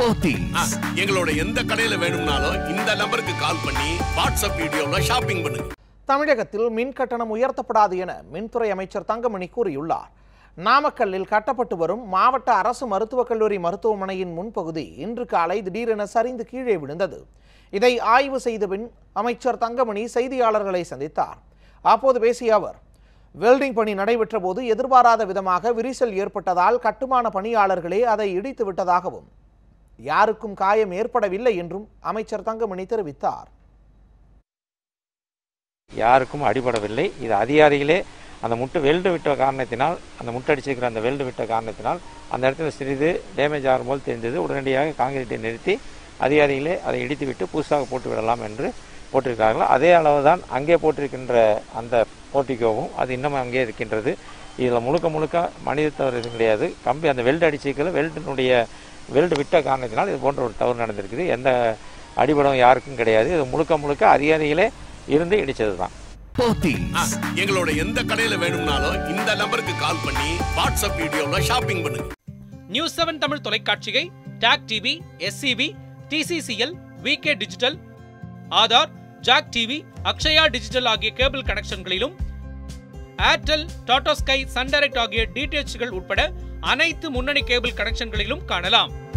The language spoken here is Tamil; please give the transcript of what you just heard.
போத்தீஸ் எங்களோட எந்த கடையில வேணும்னாலும் இந்த நம்பருக்கு கால் பண்ணி வாட்ஸ்அப் வீடியோல ஷாப்பிங் பண்ணுங்க தமிழகத்தில் மின் கட்டணம் உயர்த்தப்படாது என மின்துறை அமைச்சர் தங்கமணி கூறியுள்ளார் நாமக்கல்லில் கட்டப்பட்டு வரும் மாவட்ட அரசு மருத்துவக் கல்லூரி மருத்துவமனையின் முன்பகுதி இன்று காலை திடீரென சரிந்து கீழே விழுந்தது இதை ஆய்வு செய்த பின் அமைச்சர் தங்கமணி செய்தியாளர்களை சந்தித்தார் அப்போது பேசிய அவர் வெல்டிங் பணி நடைபெற்ற போது எதிர்பாராத விதமாக விரிசல் ஏற்பட்டதால் கட்டுமான பணியாளர்களே அதை இடித்து விட்டதாகவும் யாருக்கும் காயம் ஏற்படவில்லை என்றும் அமைச்சர் தங்கமணி தெரிவித்தார் யாருக்கும் அடிபடவில்லை இது அதிகாரிகளே அந்த முட்டு வெல்டு விட்ட காரணத்தினால் அந்த முட்டடிச்சிருக்கிற அந்த வெல்டு விட்ட காரணத்தினால் அந்த இடத்துல சிறிது டேமேஜ் ஆகும் போல் தெரிந்தது உடனடியாக காங்கிரீட்டை நிறுத்தி அதிகாரிகளே அதை இடித்துவிட்டு புதுசாக போட்டு விடலாம் என்று போட்டிருக்கிறார்கள் அதே அளவு தான் அங்கே போட்டிருக்கின்ற அந்த போர்ட்டிகோவும் அது இன்னும் அங்கே இருக்கின்றது இதில் முழுக்க முழுக்க மனித தவறு எதுவும் கிடையாது கம்பி அந்த வெல்டு அடிச்சிக்கல வெல்டினுடைய வெல்டு விட்ட காரணத்தினால் இது போன்ற ஒரு தவறு நடந்திருக்குது எந்த அடிபடம் யாருக்கும் கிடையாது இது முழுக்க முழுக்க அதிகாரிகளே இருந்து இடித்தது தான் போத்தீஸ் எங்களோட எந்த கடையில வேணும்னாலும் இந்த நம்பருக்கு கால் பண்ணி வாட்ஸ்அப் வீடியோல ஷாப்பிங் பண்ணுங்க நியூஸ் செவன் தமிழ் தொலைக்காட்சியை TAC TV SCV TCCL VK digital Aadhaar Jack TV Akshaya digital ஆகிய கேபிள் கனெக்ஷன்களிலும் Airtel Tata Sky Sun Direct ஆகிய டிடிஎச்கள் உட்பட அனைத்து முன்னணி கேபிள் கனெக்ஷன்களிலும் காணலாம்